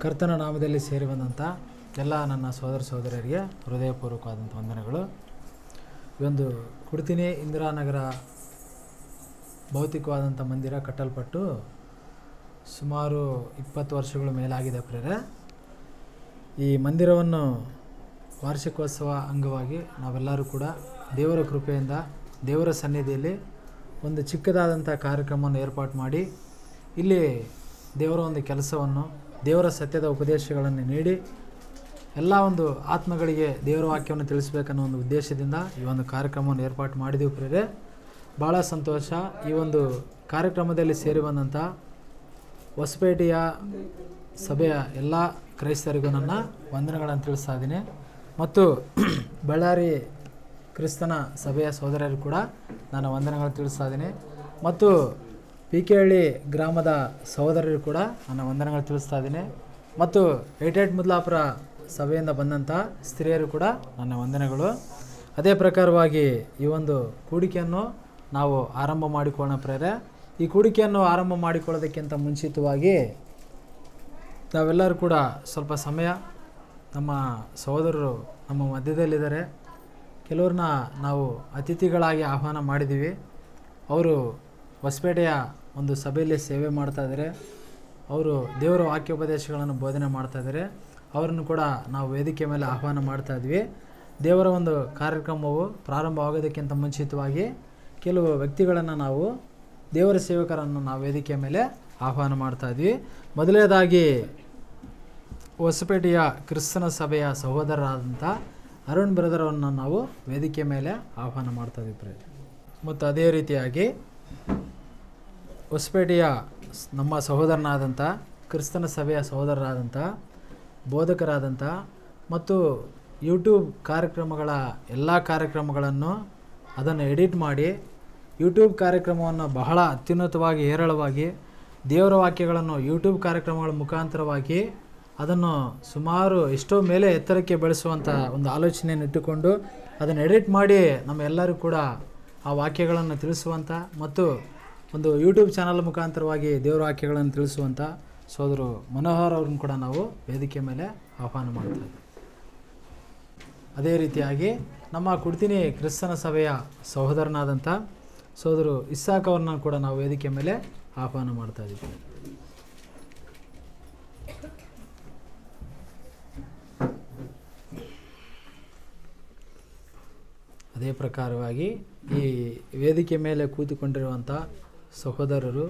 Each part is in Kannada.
ಕರ್ತನ ನಾಮದಲ್ಲಿ ಸೇರಿ ಬಂದಂಥ ಎಲ್ಲ ನನ್ನ ಸೋದರ ಸೋದರಿಯರಿಗೆ ಹೃದಯಪೂರ್ವಕವಾದಂಥ ವಂದನೆಗಳು ಈ ಒಂದು ಕುಡ್ತಿನಿ ಇಂದಿರಾನಗರ ಭೌತಿಕವಾದಂಥ ಮಂದಿರ ಕಟ್ಟಲ್ಪಟ್ಟು ಸುಮಾರು ಇಪ್ಪತ್ತು ವರ್ಷಗಳ ಮೇಲಾಗಿದೆ ಪ್ರೇರೆ ಈ ಮಂದಿರವನ್ನು ವಾರ್ಷಿಕೋತ್ಸವ ಅಂಗವಾಗಿ ನಾವೆಲ್ಲರೂ ಕೂಡ ದೇವರ ಕೃಪೆಯಿಂದ ದೇವರ ಸನ್ನಿಧಿಯಲ್ಲಿ ಒಂದು ಚಿಕ್ಕದಾದಂಥ ಕಾರ್ಯಕ್ರಮವನ್ನು ಏರ್ಪಾಡು ಮಾಡಿ ಇಲ್ಲಿ ದೇವರ ಒಂದು ಕೆಲಸವನ್ನು ದೇವರ ಸತ್ಯದ ಉಪದೇಶಗಳನ್ನು ನೀಡಿ ಎಲ್ಲ ಒಂದು ಆತ್ಮಗಳಿಗೆ ದೇವರ ವಾಕ್ಯವನ್ನು ತಿಳಿಸ್ಬೇಕನ್ನೋ ಒಂದು ಉದ್ದೇಶದಿಂದ ಈ ಒಂದು ಕಾರ್ಯಕ್ರಮವನ್ನು ಏರ್ಪಾಡು ಮಾಡಿದೆವು ಪ್ರೇರೆ ಭಾಳ ಸಂತೋಷ ಈ ಒಂದು ಕಾರ್ಯಕ್ರಮದಲ್ಲಿ ಸೇರಿ ಬಂದಂಥ ಹೊಸಪೇಟೆಯ ಸಭೆಯ ಎಲ್ಲ ಕ್ರೈಸ್ತರಿಗೂ ನನ್ನ ವಂದನೆಗಳನ್ನು ತಿಳಿಸ್ತಾ ಇದ್ದೀನಿ ಮತ್ತು ಬಳ್ಳಾರಿ ಕ್ರಿಸ್ತನ ಸಭೆಯ ಸಹೋದರರು ಕೂಡ ನನ್ನ ವಂದನೆಗಳನ್ನು ತಿಳಿಸ್ತಾ ಇದ್ದೀನಿ ಮತ್ತು ಪಿ ಕೆ ಹಳ್ಳಿ ಗ್ರಾಮದ ಸಹೋದರರು ಕೂಡ ನನ್ನ ವಂದನೆಗಳು ತಿಳಿಸ್ತಾ ಇದ್ದೀನಿ ಮತ್ತು ಏಟೇಟ್ ಮುದ್ಲಾಪುರ ಸಭೆಯಿಂದ ಬಂದಂಥ ಸ್ತ್ರೀಯರು ಕೂಡ ನನ್ನ ವಂದನೆಗಳು ಅದೇ ಪ್ರಕಾರವಾಗಿ ಈ ಒಂದು ಕೂಡಿಕೆಯನ್ನು ನಾವು ಆರಂಭ ಮಾಡಿಕೊಳ್ಳೋಣ ಪ್ರೇರೆ ಈ ಕೂಡಿಕೆಯನ್ನು ಆರಂಭ ಮಾಡಿಕೊಳ್ಳೋದಕ್ಕಿಂತ ಮುಂಚಿತವಾಗಿ ನಾವೆಲ್ಲರೂ ಕೂಡ ಸ್ವಲ್ಪ ಸಮಯ ನಮ್ಮ ಸಹೋದರರು ನಮ್ಮ ಮಧ್ಯದಲ್ಲಿದ್ದಾರೆ ಕೆಲವ್ರನ್ನ ನಾವು ಅತಿಥಿಗಳಾಗಿ ಆಹ್ವಾನ ಮಾಡಿದ್ದೀವಿ ಅವರು ಹೊಸಪೇಟೆಯ ಒಂದು ಸಭೆಯಲ್ಲಿ ಸೇವೆ ಮಾಡ್ತಾ ಇದ್ದಾರೆ ಅವರು ದೇವರ ವಾಕ್ಯೋಪದೇಶಗಳನ್ನು ಬೋಧನೆ ಮಾಡ್ತಾ ಇದ್ದಾರೆ ಅವರನ್ನು ಕೂಡ ನಾವು ವೇದಿಕೆ ಮೇಲೆ ಆಹ್ವಾನ ಮಾಡ್ತಾ ಇದ್ವಿ ದೇವರ ಒಂದು ಕಾರ್ಯಕ್ರಮವು ಪ್ರಾರಂಭವಾಗೋದಕ್ಕಿಂತ ಮುಂಚಿತವಾಗಿ ಕೆಲವು ವ್ಯಕ್ತಿಗಳನ್ನು ನಾವು ದೇವರ ಸೇವಕರನ್ನು ನಾವು ವೇದಿಕೆ ಮೇಲೆ ಆಹ್ವಾನ ಮಾಡ್ತಾ ಇದ್ವಿ ಮೊದಲನೇದಾಗಿ ಹೊಸಪೇಟೆಯ ಕ್ರಿಸ್ತನ ಸಭೆಯ ಸಹೋದರರಾದಂಥ ಅರುಣ್ ಬ್ರದರನ್ನು ನಾವು ವೇದಿಕೆ ಮೇಲೆ ಆಹ್ವಾನ ಮಾಡ್ತಾ ಇದ್ದೀವಿ ಮತ್ತು ಅದೇ ರೀತಿಯಾಗಿ ಹೊಸಪೇಟೆಯ ಸ್- ನಮ್ಮ ಸಹೋದರನಾದಂಥ ಕ್ರಿಸ್ತನ ಸಭೆಯ ಸಹೋದರರಾದಂಥ ಬೋಧಕರಾದಂಥ ಮತ್ತು ಯೂಟ್ಯೂಬ್ ಕಾರ್ಯಕ್ರಮಗಳ ಎಲ್ಲ ಕಾರ್ಯಕ್ರಮಗಳನ್ನು ಅದನ್ನು ಎಡಿಟ್ ಮಾಡಿ ಯೂಟ್ಯೂಬ್ ಕಾರ್ಯಕ್ರಮವನ್ನು ಬಹಳ ಅತ್ಯುನ್ನತವಾಗಿ ಹೇರಳವಾಗಿ ದೇವರ ವಾಕ್ಯಗಳನ್ನು ಯೂಟ್ಯೂಬ್ ಕಾರ್ಯಕ್ರಮಗಳ ಮುಖಾಂತರವಾಗಿ ಅದನ್ನು ಸುಮಾರು ಎಷ್ಟೋ ಮೇಲೆ ಎತ್ತರಕ್ಕೆ ಬೆಳೆಸುವಂಥ ಒಂದು ಆಲೋಚನೆಯನ್ನು ಇಟ್ಟುಕೊಂಡು ಅದನ್ನು ಎಡಿಟ್ ಮಾಡಿ ನಮ್ಮೆಲ್ಲರೂ ಕೂಡ ಆ ವಾಕ್ಯಗಳನ್ನು ತಿಳಿಸುವಂಥ ಮತ್ತು ಒಂದು ಯೂಟ್ಯೂಬ್ ಚಾನಲ್ ಮುಖಾಂತರವಾಗಿ ದೇವರ ವಾಕ್ಯಗಳನ್ನು ತಿಳಿಸುವಂಥ ಸೋದರು ಮನೋಹರ್ ಅವ್ರನ್ನ ಕೂಡ ನಾವು ವೇದಿಕೆ ಮೇಲೆ ಆಹ್ವಾನ ಮಾಡ್ತಾ ಇದ್ದೀವಿ ಅದೇ ರೀತಿಯಾಗಿ ನಮ್ಮ ಕುಡ್ತಿನಿ ಕ್ರಿಸ್ತನ ಸಭೆಯ ಸಹೋದರನಾದಂಥ ಸೋದರು ಇಸ್ಸಾಕ್ ಅವ್ರನ್ನ ಕೂಡ ನಾವು ವೇದಿಕೆ ಮೇಲೆ ಆಹ್ವಾನ ಮಾಡ್ತಾ ಇದ್ದೀವಿ ಅದೇ ಪ್ರಕಾರವಾಗಿ ಈ ವೇದಿಕೆ ಮೇಲೆ ಕೂತುಕೊಂಡಿರುವಂಥ ಸಹೋದರರು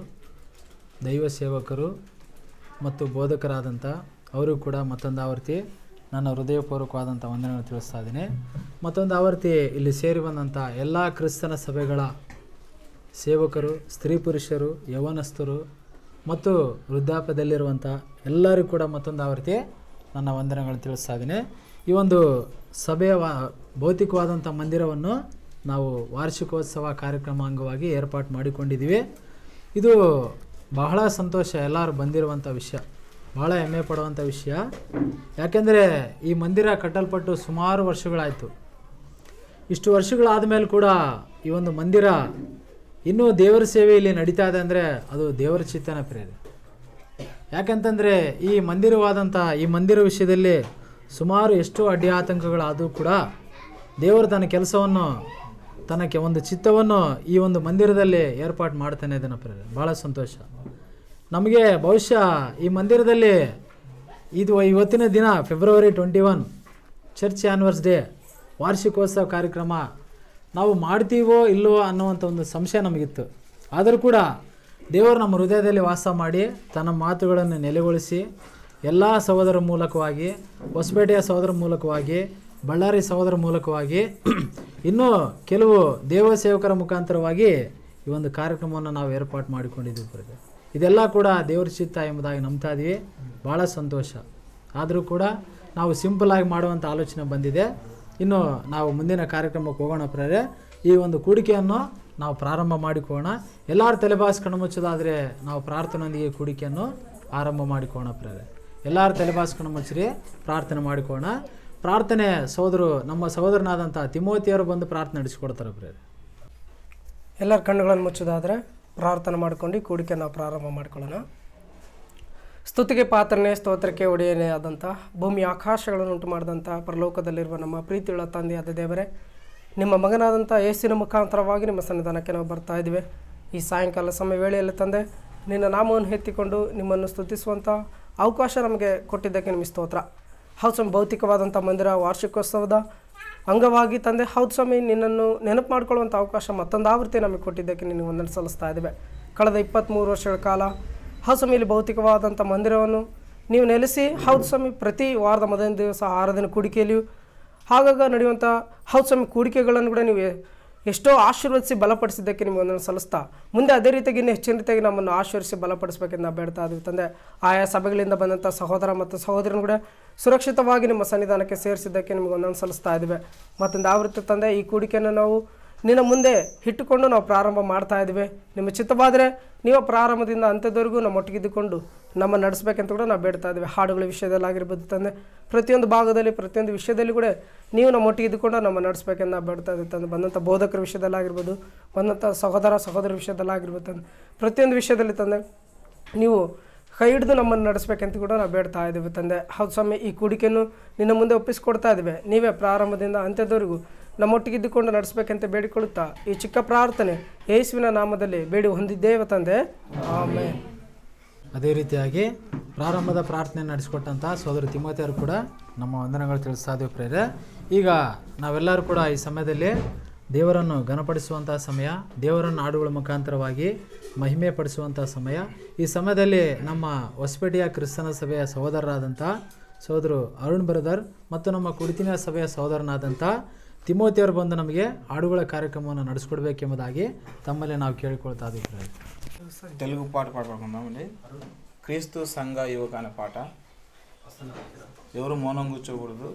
ದೈವ ಸೇವಕರು ಮತ್ತು ಬೋಧಕರಾದಂಥ ಅವರು ಕೂಡ ಮತ್ತೊಂದು ಆವರ್ತಿ ನನ್ನ ಹೃದಯಪೂರ್ವಕವಾದಂಥ ವಂದನೆಗಳನ್ನು ತಿಳಿಸ್ತಾ ಇದ್ದೀನಿ ಮತ್ತೊಂದು ಆವರ್ತಿ ಇಲ್ಲಿ ಸೇರಿ ಬಂದಂಥ ಎಲ್ಲ ಕ್ರಿಸ್ತನ ಸಭೆಗಳ ಸೇವಕರು ಸ್ತ್ರೀ ಪುರುಷರು ಯೌವನಸ್ಥರು ಮತ್ತು ವೃದ್ಧಾಪ್ಯದಲ್ಲಿರುವಂಥ ಎಲ್ಲರೂ ಕೂಡ ಮತ್ತೊಂದು ಆವರ್ತಿ ನನ್ನ ವಂದನೆಗಳನ್ನು ತಿಳಿಸ್ತಾ ಇದ್ದೀನಿ ಈ ಒಂದು ಸಭೆಯ ವಾ ಭೌತಿಕವಾದಂಥ ಮಂದಿರವನ್ನು ನಾವು ವಾರ್ಷಿಕೋತ್ಸವ ಕಾರ್ಯಕ್ರಮ ಅಂಗವಾಗಿ ಏರ್ಪಾಡು ಮಾಡಿಕೊಂಡಿದ್ದೀವಿ ಇದು ಬಹಳ ಸಂತೋಷ ಎಲ್ಲರೂ ಬಂದಿರುವಂಥ ವಿಷಯ ಭಾಳ ಹೆಮ್ಮೆ ಪಡುವಂಥ ವಿಷಯ ಯಾಕೆಂದರೆ ಈ ಮಂದಿರ ಕಟ್ಟಲ್ಪಟ್ಟು ಸುಮಾರು ವರ್ಷಗಳಾಯಿತು ಇಷ್ಟು ವರ್ಷಗಳಾದ ಮೇಲೆ ಕೂಡ ಈ ಒಂದು ಮಂದಿರ ಇನ್ನೂ ದೇವರ ಸೇವೆ ಇಲ್ಲಿ ನಡೀತಾ ಇದೆ ಅಂದರೆ ಅದು ದೇವರ ಚಿತ್ತನ ಪ್ರೇರೆ ಯಾಕಂತಂದರೆ ಈ ಮಂದಿರವಾದಂಥ ಈ ಮಂದಿರ ವಿಷಯದಲ್ಲಿ ಸುಮಾರು ಎಷ್ಟೋ ಅಡ್ಡಿ ಆತಂಕಗಳಾದರೂ ಕೂಡ ದೇವರು ತನ್ನ ಕೆಲಸವನ್ನು ತನಗೆ ಒಂದು ಚಿತ್ತವನ್ನು ಈ ಒಂದು ಮಂದಿರದಲ್ಲಿ ಏರ್ಪಾಡು ಮಾಡ್ತಾನೆ ಇದನ್ನು ಪ್ರೇರೆ ಭಾಳ ಸಂತೋಷ ನಮಗೆ ಬಹುಶಃ ಈ ಮಂದಿರದಲ್ಲಿ ಇದು ಇವತ್ತಿನ ದಿನ February twenty one church anniversary day ವಾರ್ಷಿಕೋತ್ಸವ ಕಾರ್ಯಕ್ರಮ ನಾವು ಮಾಡ್ತೀವೋ ಇಲ್ಲವೋ ಅನ್ನುವಂಥ ಒಂದು ಸಂಶಯ ನಮಗಿತ್ತು ಆದರೂ ಕೂಡ ದೇವರು ನಮ್ಮ ಹೃದಯದಲ್ಲಿ ವಾಸ ಮಾಡಿ ತನ್ನ ಮಾತುಗಳನ್ನು ನೆಲೆಗೊಳಿಸಿ ಎಲ್ಲ ಸಹೋದರ ಮೂಲಕವಾಗಿ ಹೊಸಪೇಟೆಯ ಸಹೋದರ ಮೂಲಕವಾಗಿ ಬಳ್ಳಾರಿ ಸಹೋದರ ಮೂಲಕವಾಗಿ ಇನ್ನೂ ಕೆಲವು ದೇವ ಸೇವಕರ ಮುಖಾಂತರವಾಗಿ ಈ ಒಂದು ಕಾರ್ಯಕ್ರಮವನ್ನು ನಾವು ಏರ್ಪಾಡು ಮಾಡಿಕೊಂಡಿದ್ದೀವಿ ಬ್ರದರ್. ಇದೆಲ್ಲ ಕೂಡ ದೇವ್ರ ಚಿತ್ತ ಎಂಬುದಾಗಿ ನಂಬ್ತಾ ಇದ್ದೀವಿ ಭಾಳ ಸಂತೋಷ ಆದರೂ ಕೂಡ ನಾವು ಸಿಂಪಲ್ ಆಗಿ ಮಾಡುವಂಥ ಆಲೋಚನೆ ಬಂದಿದೆ ಇನ್ನು ನಾವು ಮುಂದಿನ ಕಾರ್ಯಕ್ರಮಕ್ಕೆ ಹೋಗೋಣ ಪ್ರೇರೆ ಈ ಒಂದು ಕೂಡಿಕೆಯನ್ನು ನಾವು ಪ್ರಾರಂಭ ಮಾಡಿಕೊಳ್ಳೋಣ ಎಲ್ಲರೂ ತಲೆಬಾಸ್ ಕಣ್ಮುಚ್ಚೋದಾದರೆ ನಾವು ಪ್ರಾರ್ಥನೆಯೊಂದಿಗೆ ಕೂಡಿಕೆಯನ್ನು ಆರಂಭ ಮಾಡಿಕೊಳ್ಳೋಣ ಪ್ರೇರೆ ಎಲ್ಲರೂ ತಲೆಬಾಸ್ ಕಣ್ಮುಚ್ಚಿರಿ ಪ್ರಾರ್ಥನೆ ಮಾಡಿಕೊಳ್ಳೋಣ ಪ್ರಾರ್ಥನೆ ಸೋದರು ನಮ್ಮ ಸಹೋದರನಾದಂಥ ತಿಮೋತಿಯವರು ಬಂದು ಪ್ರಾರ್ಥನೆ ನಡೆಸಿಕೊಡ್ತಾರೆ ಪ್ರೇರೆ ಎಲ್ಲರ ಕಣ್ಣುಗಳನ್ನು ಮುಚ್ಚೋದಾದರೆ ಪ್ರಾರ್ಥನೆ ಮಾಡ್ಕೊಂಡು ಕೂಡಿಕೆ ನಾವು ಪ್ರಾರಂಭ ಮಾಡ್ಕೊಳ್ಳೋಣ ಸ್ತುತಿಗೆ ಪಾತ್ರನೇ ಸ್ತೋತ್ರಕ್ಕೆ ಒಡೆಯನೇ ಆದಂಥ ಭೂಮಿ ಆಕಾಶಗಳನ್ನು ಉಂಟು ಮಾಡಿದಂಥ ಪರಲೋಕದಲ್ಲಿರುವ ನಮ್ಮ ಪ್ರೀತಿಯುಳ್ಳ ತಂದೆಯಾದ ದೇವರೇ ನಿಮ್ಮ ಮಗನಾದಂಥ ಯೇಸಿನ ಮುಖಾಂತರವಾಗಿ ನಿಮ್ಮ ಸನ್ನಿಧಾನಕ್ಕೆ ನಾವು ಬರ್ತಾ ಇದ್ದೀವಿ ಈ ಸಾಯಂಕಾಲ ಸಮಯ ವೇಳೆಯಲ್ಲಿ ತಂದೆ ನಿನ್ನ ನಾಮವನ್ನು ಎತ್ತಿಕೊಂಡು ನಿಮ್ಮನ್ನು ಸ್ತುತಿಸುವಂಥ ಅವಕಾಶ ನಮಗೆ ಕೊಟ್ಟಿದ್ದಕ್ಕೆ ನಿಮಗೆ ಸ್ತೋತ್ರ ಹೌದು ಸ್ವಾಮಿ ಭೌತಿಕವಾದಂಥ ಮಂದಿರ ವಾರ್ಷಿಕೋತ್ಸವದ ಅಂಗವಾಗಿ ತಂದೆ ಹೌದು ಸ್ವಾಮಿ ನಿನ್ನನ್ನು ನೆನಪು ಮಾಡ್ಕೊಳ್ಳುವಂಥ ಅವಕಾಶ ಮತ್ತೊಂದು ಆವೃತ್ತಿ ನಮಗೆ ಕೊಟ್ಟಿದ್ದಕ್ಕೆ ನಿನಗೆ ವಂದನೆ ಸಲ್ಲಿಸ್ತಾ ಇದ್ದೇವೆ ಕಳೆದ ಇಪ್ಪತ್ತ್ಮೂರು ವರ್ಷಗಳ ಕಾಲ ಹೌದು ಸ್ವಾಮಿ ಇಲ್ಲಿ ಭೌತಿಕವಾದಂಥ ಮಂದಿರವನ್ನು ನೀವು ನೆಲೆಸಿ ಹೌದು ಸ್ವಾಮಿ ಪ್ರತಿ ವಾರದ ಮೊದಲನೇ ದಿವಸ ಆರಾಧನೆ ಕೂಡಿಕೆಯಲ್ಲಿಯೂ ಆಗಾಗ ನಡೆಯುವಂಥ ಹೌದು ಸ್ವಾಮಿ ಕೂಡಿಕೆಗಳನ್ನು ಕೂಡ ನೀವು ಎಷ್ಟೋ ಆಶೀರ್ವದಿಸಿ ಬಲಪಡಿಸಿದ್ದಕ್ಕೆ ನಿಮಗೆ ಒಂದನ್ನು ಸಲ್ಲಿಸ್ತಾ ಮುಂದೆ ಅದೇ ರೀತಿಯಾಗಿ ಇನ್ನು ಹೆಚ್ಚಿನ ರೀತಿಯಾಗಿ ನಮ್ಮನ್ನು ಆಶೀರ್ವಿಸಿ ಬಲಪಡಿಸಬೇಕೆಂದು ನಾವು ಬೇಡ್ತಾ ಇದ್ದೀವಿ ತಂದೆ ಆಯಾ ಸಭೆಗಳಿಂದ ಬಂದಂಥ ಸಹೋದರ ಮತ್ತು ಸಹೋದರನು ಕೂಡ ಸುರಕ್ಷಿತವಾಗಿ ನಿಮ್ಮ ಸನ್ನಿಧಾನಕ್ಕೆ ಸೇರಿಸಿದ್ದಕ್ಕೆ ನಿಮಗೆ ಒಂದೊಂದು ಸಲ್ಲಿಸ್ತಾ ಇದ್ದೀವಿ ಮತ್ತೊಂದು ಆವೃತ್ತಿ ತಂದೆ ಈ ಕೂಡಿಕೆಯನ್ನು ನಾವು ನಿನ್ನ ಮುಂದೆ ಇಟ್ಟುಕೊಂಡು ನಾವು ಪ್ರಾರಂಭ ಮಾಡ್ತಾ ಇದ್ದೀವಿ ನಿಮ್ಮ ಚಿತ್ತವಾದರೆ ನೀವು ಪ್ರಾರಂಭದಿಂದ ಅಂತ್ಯದವರೆಗೂ ನಮ್ಮ ಒಟ್ಟಿಗಿದ್ದುಕೊಂಡು ನಮ್ಮ ನಡೆಸಬೇಕಂತ ಕೂಡ ನಾವು ಬೇಡ್ತಾ ಇದ್ದೀವಿ ಹಾಡುಗಳ ವಿಷಯದಲ್ಲಾಗಿರ್ಬೋದು ತಂದೆ ಪ್ರತಿಯೊಂದು ಭಾಗದಲ್ಲಿ ಪ್ರತಿಯೊಂದು ವಿಷಯದಲ್ಲಿ ಕೂಡ ನೀವು ನಮ್ಮ ಒಟ್ಟಿಗೆ ಇದ್ದುಕೊಂಡು ನಮ್ಮ ನಡೆಸಬೇಕೆಂದು ನಾವು ಬೇಡ್ತಾ ಇದ್ದೀವಿ ತಂದೆ ಬಂದಂಥ ಬೋಧಕರ ವಿಷಯದಲ್ಲಾಗಿರ್ಬೋದು ಬಂದಂಥ ಸಹೋದರ ಸಹೋದರ ವಿಷಯದಲ್ಲಾಗಿರ್ಬೋದು ತಂದೆ ಪ್ರತಿಯೊಂದು ವಿಷಯದಲ್ಲಿ ತಂದೆ ನೀವು ಕೈ ಹಿಡಿದು ನಮ್ಮನ್ನು ನಡೆಸಬೇಕಂತ ಕೂಡ ನಾವು ಬೇಡ್ತಾ ಇದ್ದೀವಿ ತಂದೆ ಹೌದು ಸ್ವಾಮಿ ಈ ಕೂಡಿಕೆಯನ್ನು ನಿನ್ನ ಮುಂದೆ ಒಪ್ಪಿಸಿಕೊಡ್ತಾ ಇದ್ದೀವಿ ನೀವೇ ಪ್ರಾರಂಭದಿಂದ ಅಂತ್ಯದವರೆಗೂ ನಮ್ಮೊಟ್ಟಿಗೆ ಇದ್ದುಕೊಂಡು ನಡೆಸಬೇಕಂತ ಬೇಡಿಕೊಳ್ಳುತ್ತಾ ಈ ಚಿಕ್ಕ ಪ್ರಾರ್ಥನೆ ಯೇಸುವಿನ ನಾಮದಲ್ಲಿ ಬೇಡಿ ಹೊಂದಿದ್ದೇವೆ ತಂದೆ ಆಮೇಲೆ ಅದೇ ರೀತಿಯಾಗಿ ಪ್ರಾರಂಭದ ಪ್ರಾರ್ಥನೆ ನಡೆಸಿಕೊಟ್ಟಂಥ ಸೋದರ ತಿಮ್ಮತಿಯವರು ಕೂಡ ನಮ್ಮ ವಂದನೆಗಳು ತಿಳಿಸ್ತಾ ಇದ್ದೀವಿ ಪ್ರೇರೆ ಈಗ ನಾವೆಲ್ಲರೂ ಕೂಡ ಈ ಸಮಯದಲ್ಲಿ ದೇವರನ್ನು ಘನಪಡಿಸುವಂಥ ಸಮಯ ದೇವರನ್ನು ಹಾಡುಗಳ ಮುಖಾಂತರವಾಗಿ ಮಹಿಮೆ ಪಡಿಸುವಂಥ ಸಮಯ ಈ ಸಮಯದಲ್ಲಿ ನಮ್ಮ ಹೊಸಪೇಟೆಯ ಕ್ರಿಸ್ತನ ಸಭೆಯ ಸಹೋದರರಾದಂಥ ಸಹೋದರು ಅರುಣ್ ಬ್ರದರ್ ಮತ್ತು ನಮ್ಮ ಕುಡಿತಿನ ಸಭೆಯ ಸಹೋದರನಾದಂಥ ತಿಮೋತಿಯವರು ಬಂದು ನಮಗೆ ಹಾಡುಗಳ ಕಾರ್ಯಕ್ರಮವನ್ನು ನಡೆಸ್ಕೊಡ್ಬೇಕೆಂಬುದಾಗಿ ತಮ್ಮಲ್ಲಿ ನಾವು ಕೇಳಿಕೊಳ್ತಾ ಇದ್ದೀವಿ ಪ್ರೇರೆ. తెలుగు పాట పాడుకుందామండి క్రీస్తు సంఘ యువక అనే పాట ఎవరు మౌనం కూర్చోకూడదు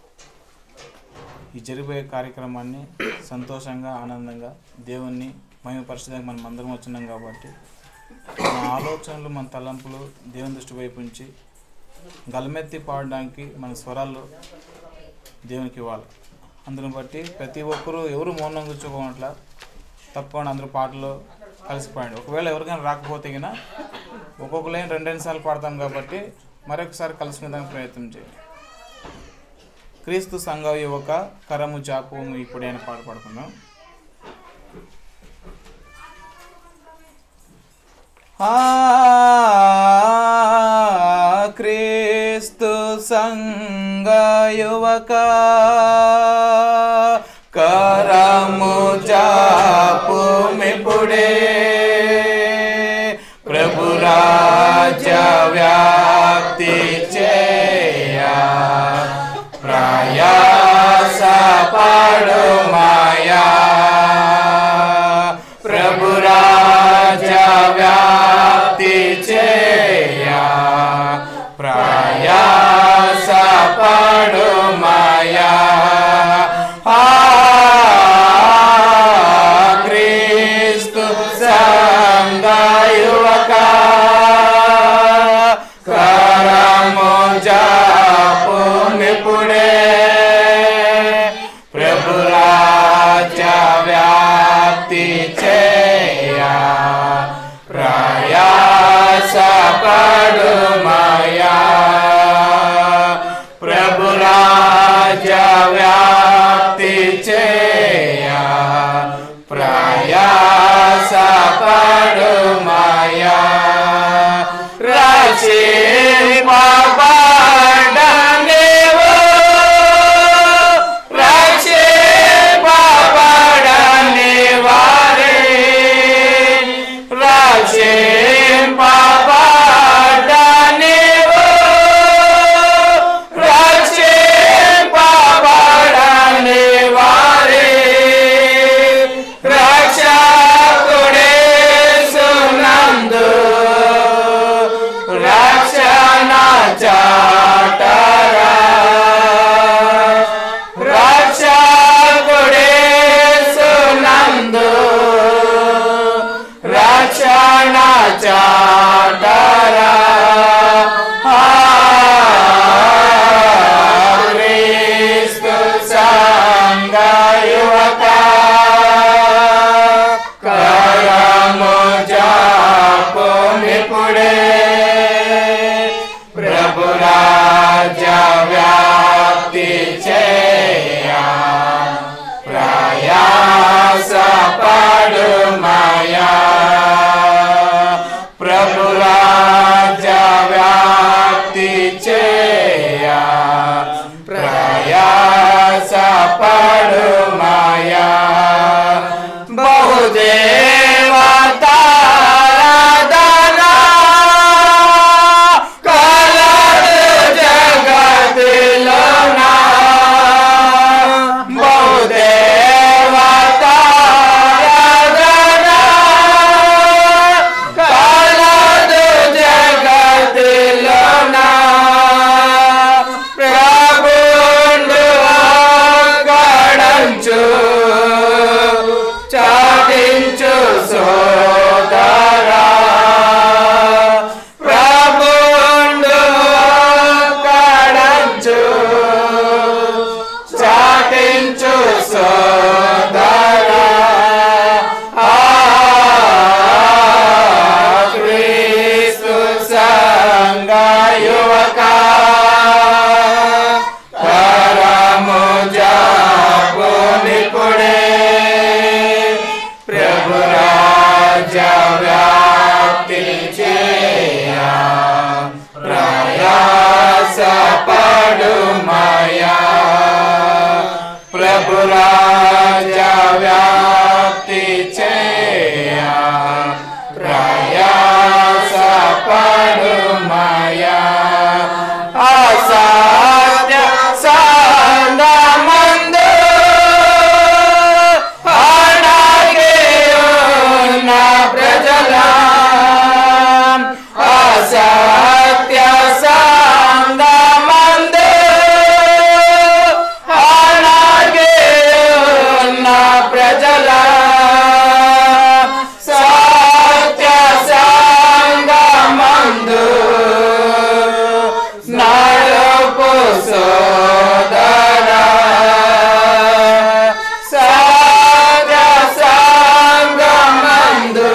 ఈ జరిపోయే కార్యక్రమాన్ని సంతోషంగా ఆనందంగా దేవుణ్ణి మహిమపరచడానికి మనం అందరం వచ్చినాం కాబట్టి మన ఆలోచనలు మన తలంపులు దేవుని దృష్టి వైపు ఉంచి గలమెత్తి పాడడానికి మన స్వరాలు దేవునికి ఇవ్వాలి అందుని బట్టి ప్రతి ఒక్కరూ ఎవరు మౌనం కూర్చోకోవట్ల తప్పకుండా అందరూ పాటలు కలిసిపోయండి ఒకవేళ ఎవరికైనా రాకపోతే గిన ఒక్కొక్క లైన్ రెండు రెండు సార్లు పాడతాం కాబట్టి మరొకసారి కలుసుకునేదానికి ప్రయత్నం చేయండి క్రీస్తు సంఘ యువక కరము చాపు ఇప్పుడే అని పాట పాడుకుందాం ఆ క్రీస్తు సంఘ యువక కరము చాపు మిపుడే ప్రభు రాజ్య వ్యాప్తి చేయా ప్రయాస పాడు మాయా ప్రభు రాజ్య వ్యాప్తి చేయా ప్రయాస పాడు మాయా ఆ క్రీస్తు సంగ యువక కరము జాపు నిపుడే ప్రభు రాజ్య వ్యాప్తి చేయా ప్రయాస పడు మాయా ప్రభు రాజ్య వ్యాప్తి చేయా ప్రయాస పడు మాయా రచి బాబడనేవో రచి బాబడనే వారే రచి బాబడనేవో పడుమయా ప్రభు రాజ్య వ్యాప్తి చేయ ప్రయాస పడుమయా బహుదేవతారాధనా కలదు జగతిలోనా బహుదేవతారాధనా కలదు జగతిలోనా ప్రభుండు గడంచు చాటించు సోదరా ప్రభుండు గడంచు చాటించు సోదరా ఆ క్రీస్తు సంగ యువక కరము జాపునిపుడే ప్రభు రాజ్య వ్యాప్తి చేయ ప్రయాస పడుమయా ప్రభు రాజ్య వ్యాప్తి చేయ ప్రయాస పడుమయా అసాధ్య సంగమందు అడగే ఉన్న ప్రజల అసత్య సంగమందు అడగే ఉన్న ప్రజల సత్య సంగమందు నడుపు సోదరా సత్య సంగమందు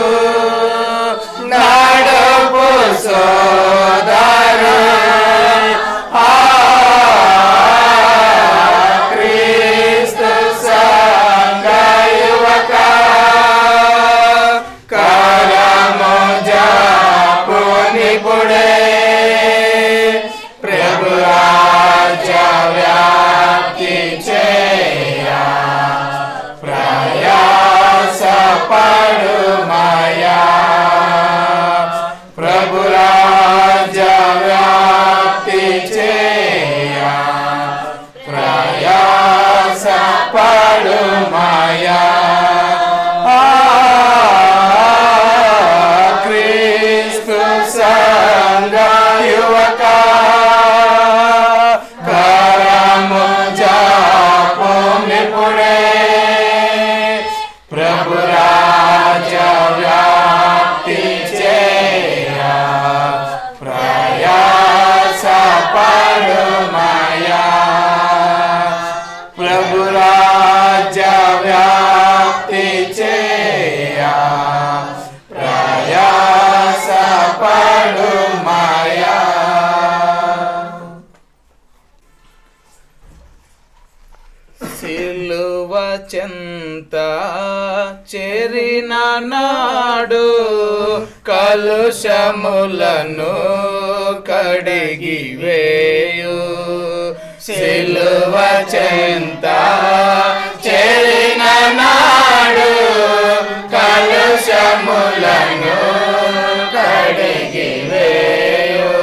నడుపు సోదరా ఆ క్రీస్తు సంగ యువక కరము జాపునిపుడే ప్రభు రాజ్య వ్యాప్తి చేయ ప్రయాస పడుమయా ప్రభు రాజ్య వ్యాప్తి చేయ ప్రయాస పడుమయా ఆ క్రీస్తు సంగ యువక కరము జాపునిపుడే ప్రభు రాజ్య వ్యాప్తి చేయ ప్రయాస పడుమయా ప్రభు రాజ్య వ్యాప్తి చేయ ప్రయాస పడుమయా సిలువ చెంత చెరిన నాడు కలుషములను కడిగి వేయు సిలువ చెంత చెరిన నాడు కలుషములను కడిగి వేయు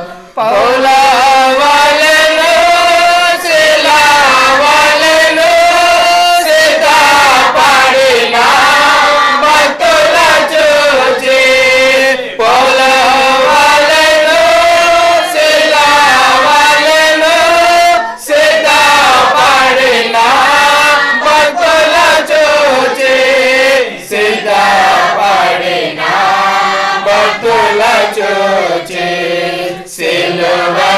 పౌలవలెను శిలవలెను సిద్ధపడిన భక్తుల చూచి పౌలవలెను శిలవలెను సిద్ధపడిన భక్తుల చూచి సిద్ధపడిన భక్తుల చూచి సిలువ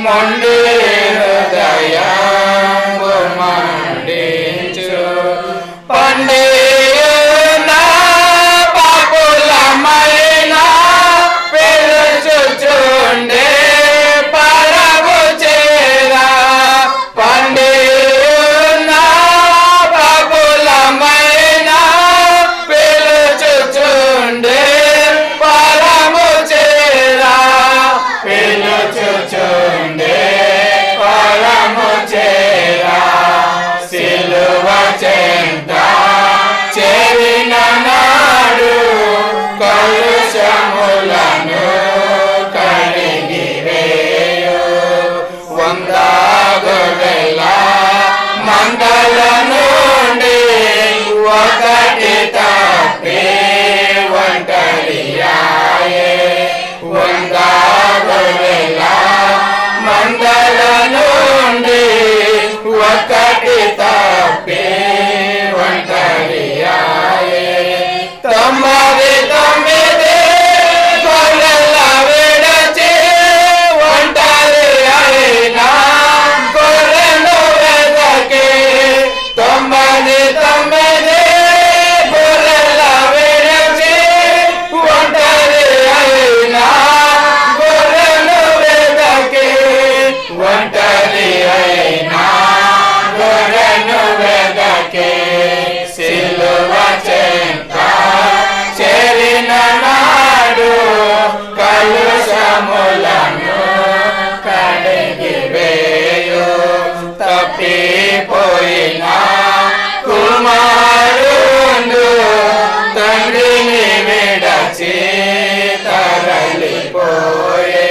మొండి హృదయంబు మండించు పండియున పాపులమైన పిలుచుచుండే పరము చేరా పండియున పాపులమైన పిలుచుచుండే పరము చేరా పిలుచుచుండే పరము చేరా సిలువ చెంత చేరిన నాడు కలుషములను కడిగి వేయు వందాగుల మందల నుండి ఒకటి తప్పి ఒంటరియాయే వందాగుల మందల నుండి ఒకటి తప్పి ఒంటరియాయే తొమ్మిది తొమ్మిది గొర్రెల విడచి ఒంటరి అయినా గొర్రెను వెదకి తొమ్మిది తొమ్మిది గొర్రెల విడచి ఒంటరి అయినా గొర్రెను వెదకి ఒంటరి అయినా గొర్రెను వెదకి సిలువ చెంత చేరిన నాడు కలుషములను కడిగి వేయు తప్పిపోయిన కుమారుండు తండ్రిని విడచి తరలిపోయే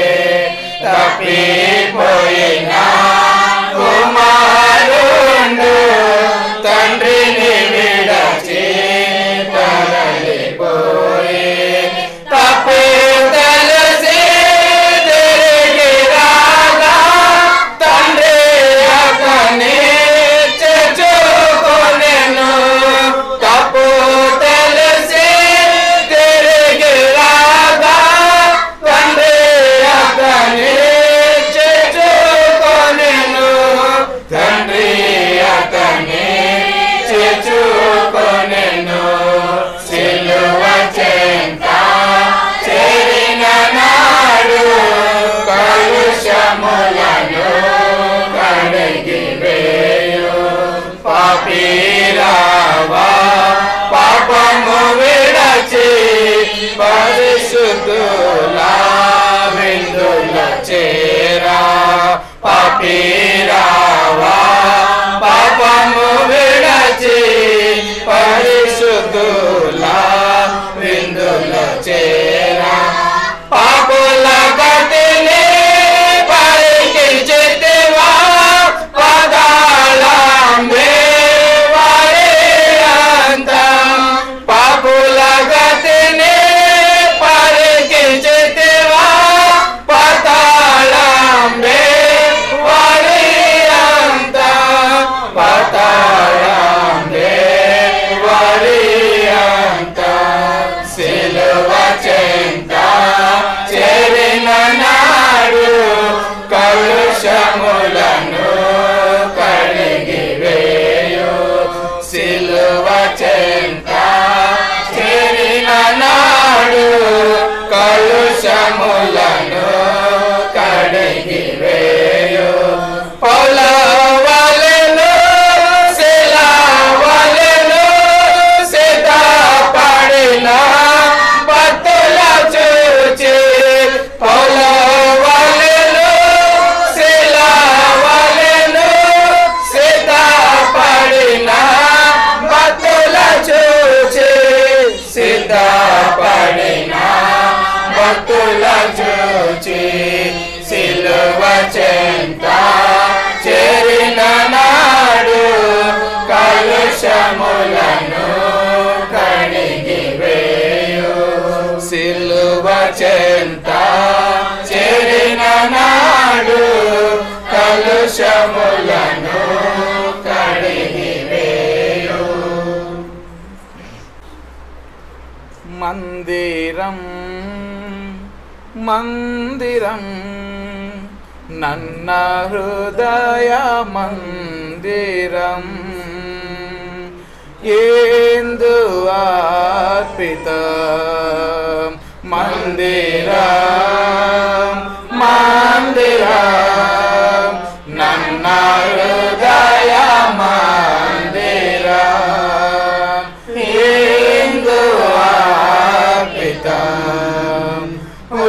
తప్పిపోయిన కుమారుండు తండ్రిని విడచి తరలిపోయే తప్పు తెలిసి తిరిగి రాగా తండ్రి అతని చేర్చుకొనెను. తప్పు తెలిసి తిరిగి రాగా తండ్రి అతని చేర్చుకొనెను. తండ్రి అతని చేర్చుకొనెను. సిలువ చెంత చేరిన నాడు కలుషములను కడిగి వేయు పాపీరావా పాపము విడచి పరిశుద్ధులా విందుల చేరా పాపీరావా పాపము విడచి పరిశుద్ధులా విందుల చేరా పాపుల గతిని పరికి చెట్టువా పదాళంబే వారి అంతం పాపుల గతిని పరికి చెట్టువా పతాళంబే వారి అంతం పతాళంబే వారి అంతం సిలువ చెంత చేరిన నాడు కలుషములను కడిగి వేయు సిలువ చెంత చేరిన నాడు కలుషములను కడిగి వేయు పొలవలెను శిలవలెను సిద్ధపడిన భక్తుల చూచి పొలవలెను శిలవలెను సిద్ధపడిన భక్తుల చూచి సిద్ధపడిన భక్తుల చూచి సిలువ చెంత చేరిన నాడు కలుషములను కడిగి వేయు సిలువ చెంత చేరిన నాడు కలుషములను కడిగి వేయు మందిరం మందిరం ನನ್ನ ಹೃದಯ ಮಂದಿರಂ ಎಂದು ಅರ್ಪಿತ ಮಂದಿರ ಮಂದಿರ ನನ್ನ ಹೃದಯ ಮಂದಿರ ಎಂದು ಅರ್ಪಿತ ಓ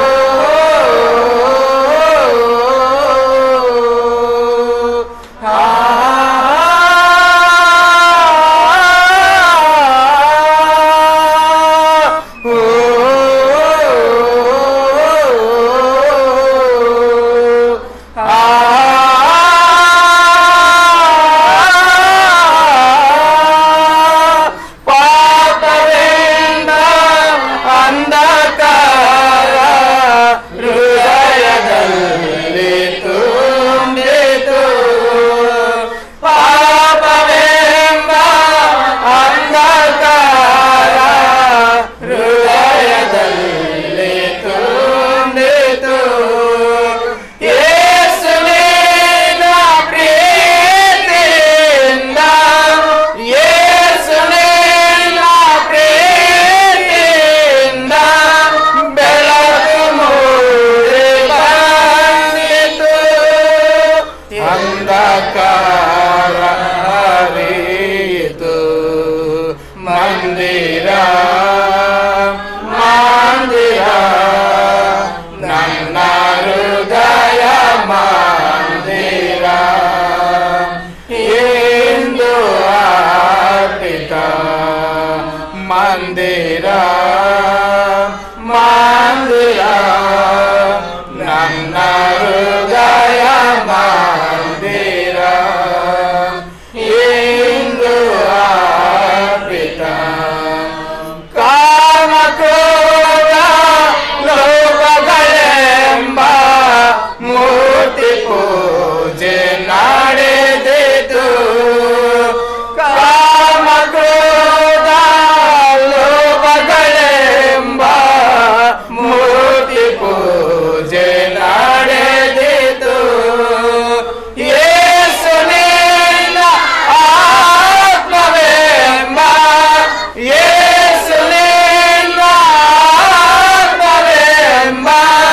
ಪಾಪದಿಂದ ಅಂಧಕಾರ ಹೃದಯದಲ್ಲಿ ತುಂಬಿತು ಪಾಪವೆಂಬ ಅಂಧಕಾರ ಹೃದಯದಲ್ಲಿ ತುಂಬಿತು ಯೇಸುವಿನ ಪ್ರೀತಿಯಿಂದ ಯೇಸುವಿನ ಪ್ರೀತಿಯಿಂದ ಬೆಳಕು ಮೂಡಿ ಬಂದಿತು ಅಂಧಕಾರ ಹರಿಯಿತು ಮಂದಿರ ಮಂದಿರ ನನ್ನ ಹೃದಯ ಮಂದಿರ ಎಂದು ಅರ್ಪಿತ ಮಂದಿರ ಮಂದಿರ ನನ್ನ ಹೃದಯ ಮಂದಿರ ಎಂದು ಅರ್ಪಿತ ಕಾಮಕ್ರೋಧ ಲೋಕಗಳೆಂಬ ಮೂರ್ತಿ ಪೂಜೆ ನಡೆದಿತು ಕಾಮಕ್ರೋಧ ಲೋಕಗಳೆಂಬ ಮೂರ್ತಿ ಪೂಜೆ ನಡೆದಿತು ಯೇಸುವಿನ ಆತ್ಮವೆಂಬ ಯೇಸುವಿನ ಆತ್ಮವೆಂಬ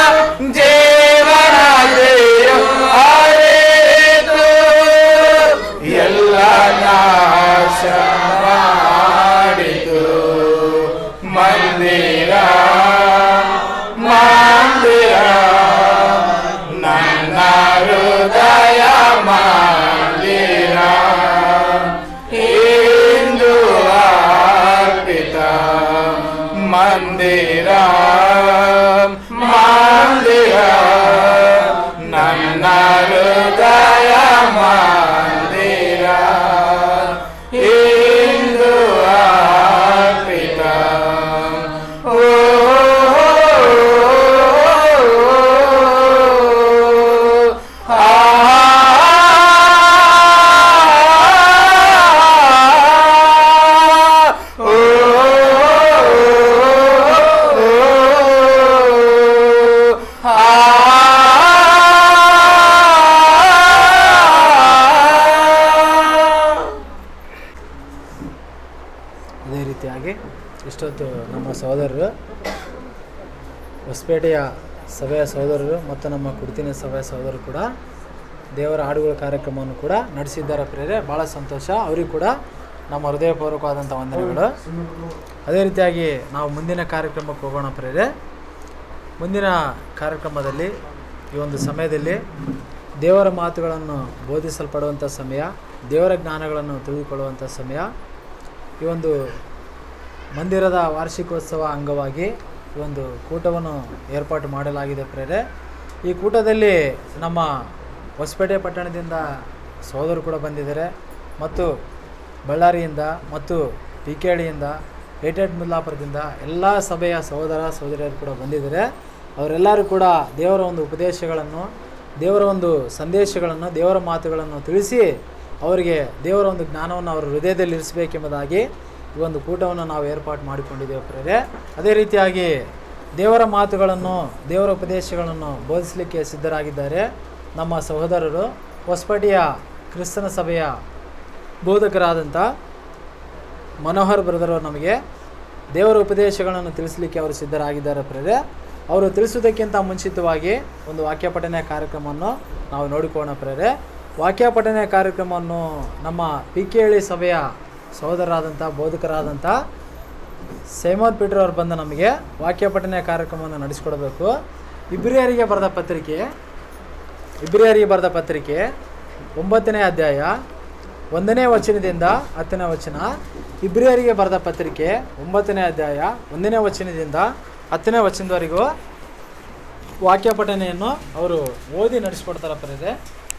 ಜೀವನದೆಯು ಅರಿತು ಎಲ್ಲ ನಾಶ ಮಾಡಿತು ಮಂದಿರ ಮಂದಿರ ನನ್ನ ಹೃದಯ ಮಂದಿರ ಇಂದು ಅರ್ಪಿತ ಮಂದಿರ ಮಂದಿರ ನನ್ನ ಹೃದಯ ಮಂದಿರ ಇಂದು ಅರ್ಪಿತ ಓ ಅದೇ ರೀತಿಯಾಗಿ ಇಷ್ಟೊತ್ತು ನಮ್ಮ ಸಹೋದರರು ಹೊಸಪೇಟೆಯ ಸಭೆಯ ಸಹೋದರರು ಮತ್ತು ನಮ್ಮ ಕುಡ್ತಿನ ಸಭೆಯ ಸಹೋದರರು ಕೂಡ ದೇವರ ಹಾಡುಗಳ ಕಾರ್ಯಕ್ರಮವನ್ನು ಕೂಡ ನಡೆಸಿದ್ದಾರೆ ಪ್ರೇರೆ ಭಾಳ ಸಂತೋಷ ಅವರಿಗೂ ಕೂಡ ನಮ್ಮ ಹೃದಯಪೂರ್ವಕವಾದಂಥ ವಂದನೆಗಳು ಅದೇ ರೀತಿಯಾಗಿ ನಾವು ಮುಂದಿನ ಕಾರ್ಯಕ್ರಮಕ್ಕೆ ಹೋಗೋಣ ಪ್ರೇರೆ ಮುಂದಿನ ಕಾರ್ಯಕ್ರಮದಲ್ಲಿ ಈ ಒಂದು ಸಮಯದಲ್ಲಿ ದೇವರ ಮಾತುಗಳನ್ನು ಬೋಧಿಸಲ್ಪಡುವಂಥ ಸಮಯ ದೇವರ ಜ್ಞಾನಗಳನ್ನು ತಿಳಿದುಕೊಳ್ಳುವಂಥ ಸಮಯ ಈ ಒಂದು ಮಂದಿರದ ವಾರ್ಷಿಕೋತ್ಸವ ಅಂಗವಾಗಿ ಈ ಒಂದು ಕೂಟವನ್ನು ಏರ್ಪಾಟು ಮಾಡಲಾಗಿದೆ ಪ್ರೇರೆ ಈ ಕೂಟದಲ್ಲಿ ನಮ್ಮ ಹೊಸಪೇಟೆ ಪಟ್ಟಣದಿಂದ ಸಹೋದರು ಕೂಡ ಬಂದಿದ್ದಾರೆ ಮತ್ತು ಬಳ್ಳಾರಿಯಿಂದ ಮತ್ತು ಪಿ ಕೆ ಡಿಯಿಂದ ಏಟೆಡ್ ಮುಲ್ಲಾಪುರದಿಂದ ಎಲ್ಲ ಸಭೆಯ ಸಹೋದರ ಸಹೋದರಿಯರು ಕೂಡ ಬಂದಿದ್ದಾರೆ ಅವರೆಲ್ಲರೂ ಕೂಡ ದೇವರ ಒಂದು ಉಪದೇಶಗಳನ್ನು ದೇವರ ಒಂದು ಸಂದೇಶಗಳನ್ನು ದೇವರ ಮಾತುಗಳನ್ನು ತಿಳಿಸಿ ಅವರಿಗೆ ದೇವರ ಒಂದು ಜ್ಞಾನವನ್ನು ಅವರ ಹೃದಯದಲ್ಲಿ ಇರಿಸಬೇಕೆಂಬುದಾಗಿ ಈ ಒಂದು ಕೂಟವನ್ನು ನಾವು ಏರ್ಪಾಡು ಮಾಡಿಕೊಂಡಿದ್ದೇವೆ ಪ್ರೇರೆ ಅದೇ ರೀತಿಯಾಗಿ ದೇವರ ಮಾತುಗಳನ್ನು ದೇವರ ಉಪದೇಶಗಳನ್ನು ಬೋಧಿಸಲಿಕ್ಕೆ ಸಿದ್ಧರಾಗಿದ್ದಾರೆ ನಮ್ಮ ಸಹೋದರರು ಹೊಸಪಟಿಯ ಕ್ರಿಸ್ತನ ಸಭೆಯ ಬೋಧಕರಾದಂಥ ಮನೋಹರ್ ಬ್ರದರ್ ಅವರು ನಮಗೆ ದೇವರ ಉಪದೇಶಗಳನ್ನು ತಿಳಿಸಲಿಕ್ಕೆ ಅವರು ಸಿದ್ಧರಾಗಿದ್ದಾರೆ ಪ್ರೇರೆ ಅವರು ತಿಳಿಸುವುದಕ್ಕಿಂತ ಮುಂಚಿತವಾಗಿ ಒಂದು ವಾಕ್ಯ ಪಠನೆ ಕಾರ್ಯಕ್ರಮವನ್ನು ನಾವು ನೋಡಿಕೊಳ್ಳೋಣ ಪ್ರೇರೆ ವಾಕ್ಯ ಪಠನೆ ಕಾರ್ಯಕ್ರಮವನ್ನು ನಮ್ಮ ಪಿ ಕೆ ಹಳ್ಳಿ ಸಭೆಯ ಸಹೋದರರಾದಂಥ ಬೋಧಕರಾದಂಥ ಸೇಮೋನ್ ಪೀಟರ್ ಅವರು ಬಂದು ನಮಗೆ ವಾಕ್ಯ ಪಠನೆ ಕಾರ್ಯಕ್ರಮವನ್ನು ನಡೆಸಿಕೊಡಬೇಕು ಇಬ್ರಿಯರಿಗೆ ಬರೆದ ಪತ್ರಿಕೆ ಇಬ್ರಿಯರಿಗೆ ಬರೆದ ಪತ್ರಿಕೆ ಒಂಬತ್ತನೇ ಅಧ್ಯಾಯ ಒಂದನೇ ವಚನದಿಂದ ಹತ್ತನೇ ವಚನ ಇಬ್ರಿಯರಿಗೆ ಬರೆದ ಪತ್ರಿಕೆ ಒಂಬತ್ತನೇ ಅಧ್ಯಾಯ ಒಂದನೇ ವಚನದಿಂದ ಹತ್ತನೇ ವಚನದವರೆಗೂ ವಾಕ್ಯ ಪಠನೆಯನ್ನು ಅವರು ಓದಿ ನಡೆಸ್ಕೊಡ್ತಾರೆ ಪರದೆ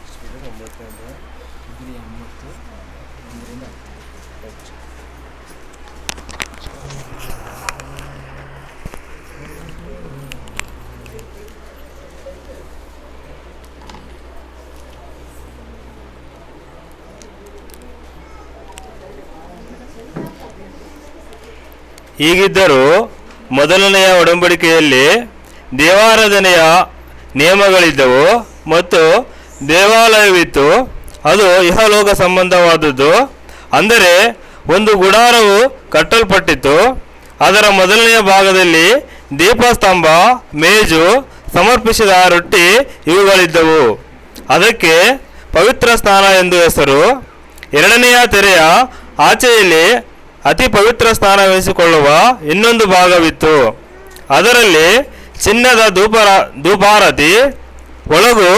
ಹೀಗಿದ್ದರೂ ಮೊದಲನೆಯ ಒಡಂಬಡಿಕೆಯಲ್ಲಿ ದೇವಾರಾಧನೆಯ ನಿಯಮಗಳಿದ್ದವು ಮತ್ತು ದೇವಾಲಯವಿತ್ತು ಅದು ಇಹಲೋಕ ಸಂಬಂಧವಾದದ್ದು ಅಂದರೆ ಒಂದು ಗುಡಾರವು ಕಟ್ಟಲ್ಪಟ್ಟಿತ್ತು ಅದರ ಮೊದಲನೆಯ ಭಾಗದಲ್ಲಿ ದೀಪಸ್ತಂಭ ಮೇಜು ಸಮರ್ಪಿಸಿದ ರೊಟ್ಟಿ ಇವುಗಳಿದ್ದವು ಅದಕ್ಕೆ ಪವಿತ್ರ ಸ್ನಾನ ಎಂದು ಹೆಸರು ಎರಡನೆಯ ತೆರೆಯ ಆಚೆಯಲ್ಲಿ ಅತಿ ಪವಿತ್ರ ಸ್ಥಾನವೆನಿಸಿಕೊಳ್ಳುವ ಇನ್ನೊಂದು ಭಾಗವಿತ್ತು ಅದರಲ್ಲಿ ಚಿನ್ನದ ಧೂಪರ ಧೂಪಾರತಿ ಒಳಗು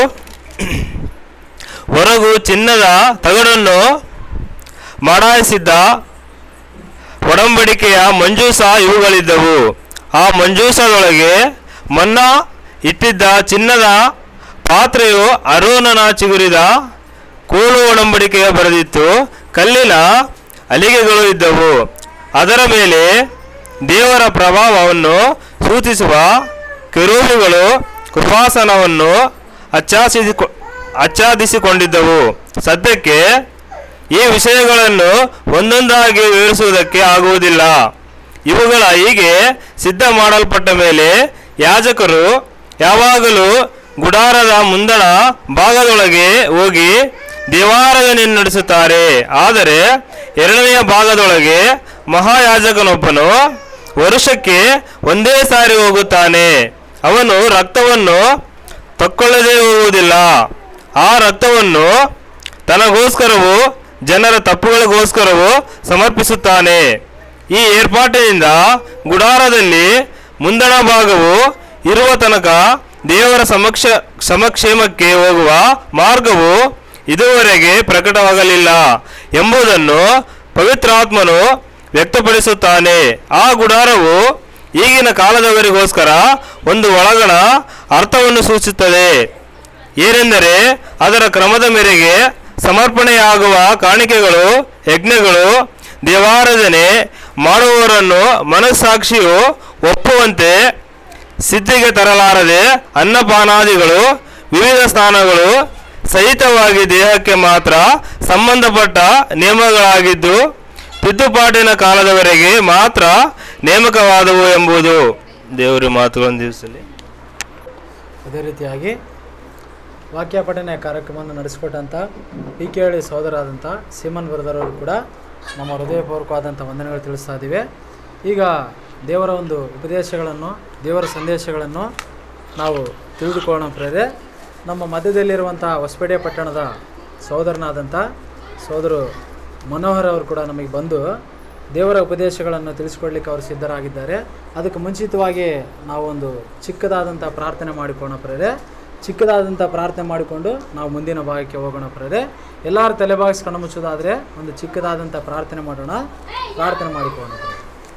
ಹೊರಗು ಚಿನ್ನದ ತಗಡನ್ನು ಮಡಾಯಿಸಿದ್ದ ಒಡಂಬಡಿಕೆಯ ಮಂಜೂಸ ಇವುಗಳಿದ್ದವು ಆ ಮಂಜೂಸದೊಳಗೆ ಮನ್ನ ಇಟ್ಟಿದ್ದ ಚಿನ್ನದ ಪಾತ್ರೆಯು ಅರೋನನ ಚಿಗುರಿದ ಕೋಲು ಒಡಂಬಡಿಕೆಯ ಬರೆದಿತ್ತು ಕಲ್ಲಿನ ಅಲಿಗೆಗಳು ಇದ್ದವು ಅದರ ಮೇಲೆ ದೇವರ ಪ್ರಭಾವವನ್ನು ಸೂಚಿಸುವ ಕೆರೂಬಿಗಳು ಕೃಪಾಸನವನ್ನು ಆಚ್ಛಾಸಿಸಿಕೊ ಆಚ್ಛಾದಿಸಿಕೊಂಡಿದ್ದವು ಸದ್ಯಕ್ಕೆ ಈ ವಿಷಯಗಳನ್ನು ಒಂದೊಂದಾಗಿ ವಿವರಿಸುವುದಕ್ಕೆ ಆಗುವುದಿಲ್ಲ ಇವುಗಳ ಹೀಗೆ ಸಿದ್ಧ ಮಾಡಲ್ಪಟ್ಟ ಮೇಲೆ ಯಾಜಕರು ಯಾವಾಗಲೂ ಗುಡಾರದ ಮುಂದಣ ಭಾಗದೊಳಗೆ ಹೋಗಿ ದೇವಾರಾಧನೆಯನ್ನು ನಡೆಸುತ್ತಾರೆ ಆದರೆ ಎರಡನೆಯ ಭಾಗದೊಳಗೆ ಮಹಾಯಾಜಕನೊಬ್ಬನು ವರುಷಕ್ಕೆ ಒಂದೇ ಸಾರಿ ಹೋಗುತ್ತಾನೆ ಅವನು ರಕ್ತವನ್ನು ತಕ್ಕೊಳ್ಳದೆ ಹೋಗುವುದಿಲ್ಲ ಆ ರಕ್ತವನ್ನು ತನಗೋಸ್ಕರವೂ ಜನರ ತಪ್ಪುಗಳಿಗೋಸ್ಕರವೂ ಸಮರ್ಪಿಸುತ್ತಾನೆ ಈ ಏರ್ಪಾಟಿನಿಂದ ಗುಡಾರದಲ್ಲಿ ಮುಂದಣ ಭಾಗವು ಇರುವ ತನಕ ದೇವರ ಸಮಕ್ಷ ಸಮಕ್ಷೇಮಕ್ಕೆ ಹೋಗುವ ಮಾರ್ಗವು ಇದುವರೆಗೆ ಪ್ರಕಟವಾಗಲಿಲ್ಲ ಎಂಬುದನ್ನು ಪವಿತ್ರಾತ್ಮನು ವ್ಯಕ್ತಪಡಿಸುತ್ತಾನೆ ಆ ಗುಡಾರವು ಈಗಿನ ಕಾಲದವರಿಗೋಸ್ಕರ ಒಂದು ಒಳಗಣ ಅರ್ಥವನ್ನು ಸೂಚಿಸುತ್ತದೆ ಏನೆಂದರೆ ಅದರ ಕ್ರಮದ ಮೇರೆಗೆ ಸಮರ್ಪಣೆಯಾಗುವ ಕಾಣಿಕೆಗಳು ಯಜ್ಞಗಳು ದೇವಾರಾಧನೆ ಮಾಡುವವರನ್ನು ಮನಸ್ಸಾಕ್ಷಿಯು ಒಪ್ಪುವಂತೆ ಸಿದ್ಧಿಗೆ ತರಲಾರದೆ ಅನ್ನಪಾನಾದಿಗಳು ವಿವಿಧ ಸ್ನಾನಗಳು ಸಹಿತವಾಗಿ ದೇಹಕ್ಕೆ ಮಾತ್ರ ಸಂಬಂಧಪಟ್ಟ ನಿಯಮಗಳಾಗಿದ್ದು ತಿದ್ದುಪಾಟಿನ ಕಾಲದವರೆಗೆ ಮಾತ್ರ ನೇಮಕವಾದವು ಎಂಬುದು ದೇವರ ಮಾತುಗಳನ್ನು ದಿವಸದಲ್ಲಿ ಅದೇ ರೀತಿಯಾಗಿ ವಾಕ್ಯ ಪಠನೆ ಕಾರ್ಯಕ್ರಮವನ್ನು ನಡೆಸಿಕೊಟ್ಟಂಥ ಪಿ ಕೆ ಹಳ್ಳಿ ಸಹೋದರಾದಂಥ ಸೀಮನ್ ಬ್ರದರವರು ಕೂಡ ನಮ್ಮ ಹೃದಯಪೂರ್ವಕವಾದಂಥ ವಂದನೆಗಳು ತಿಳಿಸ್ತಾ ಇದ್ದೀವಿ ಈಗ ದೇವರ ಒಂದು ಉಪದೇಶಗಳನ್ನು ದೇವರ ಸಂದೇಶಗಳನ್ನು ನಾವು ತಿಳಿದುಕೊಳ್ಳೋಣ ಪ್ರೇರೆ ನಮ್ಮ ಮಧ್ಯದಲ್ಲಿರುವಂಥ ಹೊಸಪೇಟೆ ಪಟ್ಟಣದ ಸಹೋದರನಾದಂಥ ಸಹೋದರು ಮನೋಹರ್ ಅವರು ಕೂಡ ನಮಗೆ ಬಂದು ದೇವರ ಉಪದೇಶಗಳನ್ನು ತಿಳಿಸ್ಕೊಡ್ಲಿಕ್ಕೆ ಅವರು ಸಿದ್ಧರಾಗಿದ್ದಾರೆ ಅದಕ್ಕೆ ಮುಂಚಿತವಾಗಿ ನಾವೊಂದು ಚಿಕ್ಕದಾದಂಥ ಪ್ರಾರ್ಥನೆ ಮಾಡಿಕೊಳ್ಳೋಣ ಪ್ರೇರೆ ಚಿಕ್ಕದಾದಂಥ ಪ್ರಾರ್ಥನೆ ಮಾಡಿಕೊಂಡು ನಾವು ಮುಂದಿನ ಭಾಗಕ್ಕೆ ಹೋಗೋಣ ಪ್ರೇರೆ ಎಲ್ಲರೂ ತಲೆಬಾಗಿಸಿ ಕಣ್ಣು ಮುಚ್ಚೋದಾದರೆ ಒಂದು ಚಿಕ್ಕದಾದಂಥ ಪ್ರಾರ್ಥನೆ ಮಾಡೋಣ ಪ್ರಾರ್ಥನೆ ಮಾಡಿಕೊಳ್ಳೋಣ ಪ್ರೇರೆ.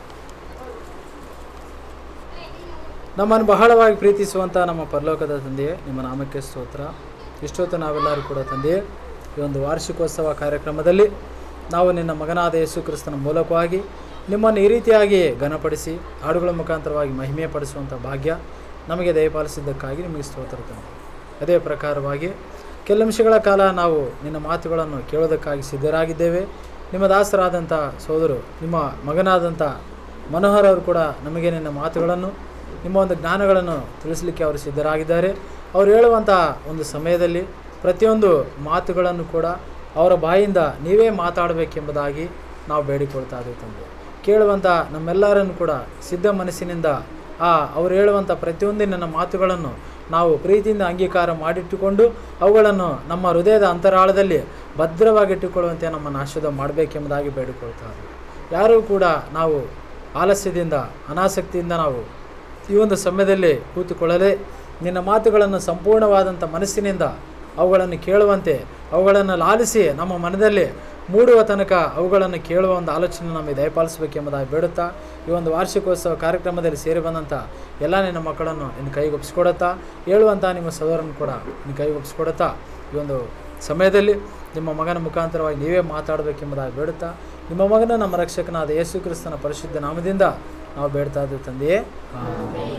ನಮ್ಮನ್ನು ಬಹಳವಾಗಿ ಪ್ರೀತಿಸುವಂಥ ನಮ್ಮ ಪರಲೋಕದ ತಂದೆಯೇ ನಿಮ್ಮ ನಾಮಕ್ಕೆ ಸ್ತೋತ್ರ ಇಷ್ಟೊತ್ತು ನಾವೆಲ್ಲರೂ ಕೂಡ ತಂದೆಯೇ ಈ ಒಂದು ವಾರ್ಷಿಕೋತ್ಸವ ಕಾರ್ಯಕ್ರಮದಲ್ಲಿ ನಾವು ನಿನ್ನ ಮಗನಾದ ಯೇಸು ಕ್ರಿಸ್ತನ ಮೂಲಕವಾಗಿ ನಿಮ್ಮನ್ನು ಈ ರೀತಿಯಾಗಿ ಘನಪಡಿಸಿ ಹಾಡುಗಳ ಮುಖಾಂತರವಾಗಿ ಮಹಿಮೆ ಪಡಿಸುವಂಥ ಭಾಗ್ಯ ನಮಗೆ ದಯಪಾಲಿಸಿದ್ದಕ್ಕಾಗಿ ನಿಮಗೆ ಸ್ತೋತ್ರ ತಂದೆ ಅದೇ ಪ್ರಕಾರವಾಗಿ ಕೆಲ ನಿಮಿಷಗಳ ಕಾಲ ನಾವು ನಿನ್ನ ಮಾತುಗಳನ್ನು ಕೇಳೋದಕ್ಕಾಗಿ ಸಿದ್ಧರಾಗಿದ್ದೇವೆ ನಿಮ್ಮ ದಾಸರಾದಂಥ ಸೋದರು ನಿಮ್ಮ ಮಗನಾದಂಥ ಮನೋಹರ್ ಅವರು ಕೂಡ ನಮಗೆ ನಿನ್ನ ಮಾತುಗಳನ್ನು ನಿಮ್ಮ ಒಂದು ಜ್ಞಾನಗಳನ್ನು ತಿಳಿಸಲಿಕ್ಕೆ ಅವರು ಸಿದ್ಧರಾಗಿದ್ದಾರೆ ಅವರು ಹೇಳುವಂಥ ಒಂದು ಸಮಯದಲ್ಲಿ ಪ್ರತಿಯೊಂದು ಮಾತುಗಳನ್ನು ಕೂಡ ಅವರ ಬಾಯಿಂದ ನೀವೇ ಮಾತಾಡಬೇಕೆಂಬುದಾಗಿ ನಾವು ಬೇಡಿಕೊಳ್ತಾ ಇದ್ದೀವಿ ತಂದೆ ಕೇಳುವಂಥ ನಮ್ಮೆಲ್ಲರನ್ನು ಕೂಡ ಸಿದ್ಧ ಮನಸ್ಸಿನಿಂದ ಆ ಅವರು ಹೇಳುವಂಥ ಪ್ರತಿಯೊಂದಿನ ಮಾತುಗಳನ್ನು ನಾವು ಪ್ರೀತಿಯಿಂದ ಅಂಗೀಕಾರ ಮಾಡಿಟ್ಟುಕೊಂಡು ಅವುಗಳನ್ನು ನಮ್ಮ ಹೃದಯದ ಅಂತರಾಳದಲ್ಲಿ ಭದ್ರವಾಗಿಟ್ಟುಕೊಳ್ಳುವಂತೆ ನಮ್ಮನ್ನು ಆಶೀರ್ವಾದ ಮಾಡಬೇಕೆಂಬುದಾಗಿ ಬೇಡಿಕೊಳ್ತಾ ಇದ್ದೀವಿ ಯಾರೂ ಕೂಡ ನಾವು ಆಲಸ್ಯದಿಂದ ಅನಾಸಕ್ತಿಯಿಂದ ನಾವು ಈ ಒಂದು ಸಮಯದಲ್ಲಿ ಕೂತುಕೊಳ್ಳದೆ ನಿನ್ನ ಮಾತುಗಳನ್ನು ಸಂಪೂರ್ಣವಾದಂಥ ಮನಸ್ಸಿನಿಂದ ಅವುಗಳನ್ನು ಕೇಳುವಂತೆ ಅವುಗಳನ್ನು ಲಾಲಿಸಿ ನಮ್ಮ ಮನದಲ್ಲಿ ಮೂಡುವ ತನಕ ಅವುಗಳನ್ನು ಕೇಳುವ ಒಂದು ಆಲೋಚನೆ ನಮಗೆ ದಯಪಾಲಿಸಬೇಕೆಂಬುದಾಗಿ ಬೇಡುತ್ತಾ ಈ ಒಂದು ವಾರ್ಷಿಕೋತ್ಸವ ಕಾರ್ಯಕ್ರಮದಲ್ಲಿ ಸೇರಿ ಬಂದಂಥ ಎಲ್ಲ ನಿನ್ನ ಮಕ್ಕಳನ್ನು ನಿನ್ನ ಕೈಗೊಪ್ಪಿಸ್ಕೊಡುತ್ತಾ ಹೇಳುವಂಥ ನಿಮ್ಮ ಸಹೋದರನ್ನು ಕೂಡ ನಿನ್ನ ಕೈಗೊಪ್ಪಿಸ್ಕೊಡುತ್ತಾ ಈ ಒಂದು ಸಮಯದಲ್ಲಿ ನಿಮ್ಮ ಮಗನ ಮುಖಾಂತರವಾಗಿ ನೀವೇ ಮಾತಾಡಬೇಕೆಂಬುದಾಗಿ ಬೇಡುತ್ತಾ ನಿಮ್ಮ ಮಗನ ನಮ್ಮ ರಕ್ಷಕನಾದ ಯೇಸು ಕ್ರಿಸ್ತನ ಪರಿಶುದ್ಧ ನಾಮದಿಂದ ನಾವು ಬೇಡ್ತಾ ಇದ್ದೀವಿ ತಂದೆಯೇ ಆಮೆನ್.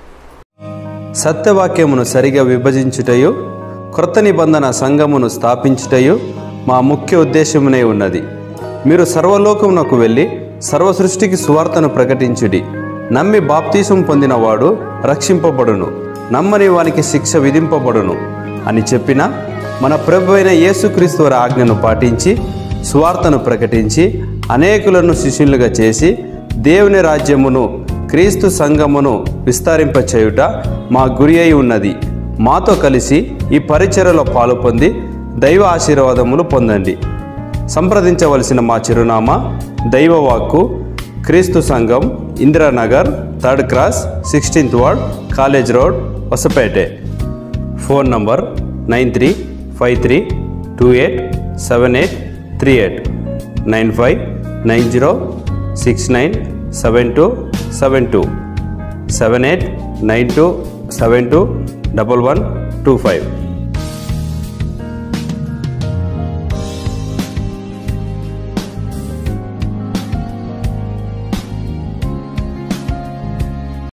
సత్యవాక్యమును సరిగా విభజించుటయు క్రొత్త నిబంధన సంఘమును స్థాపించుటయు మా ముఖ్య ఉద్దేశమునే ఉన్నది మీరు సర్వలోకమునకు వెళ్ళి సర్వ సృష్టికి సువార్తను ప్రకటించుడి నమ్మి బాప్తీసం పొందినవాడు రక్షింపబడును నమ్మని వానికి శిక్ష విధింపబడును అని చెప్పిన మన ప్రభు అయిన యేసుక్రీస్తు వారి ఆజ్ఞను పాటించి సువార్తను ప్రకటించి అనేకులను శిష్యులుగా చేసి దేవుని రాజ్యమును క్రీస్తు సంఘమును విస్తరింపచేయుట మా గురి అయి ఉన్నది మాతో కలిసి ఈ పరిచర్యలో పాలు పొంది దైవ ఆశీర్వాదములు పొందండి సంప్రదించవలసిన మా చిరునామా దైవవాక్కు క్రీస్తు సంఘం Indiranagar third cross sixteenth ward college road Hosapete phone number nine three five three two eight seven eight three eight nine five nine zero six nine seven two seven two seven eight nine two seven two double one two five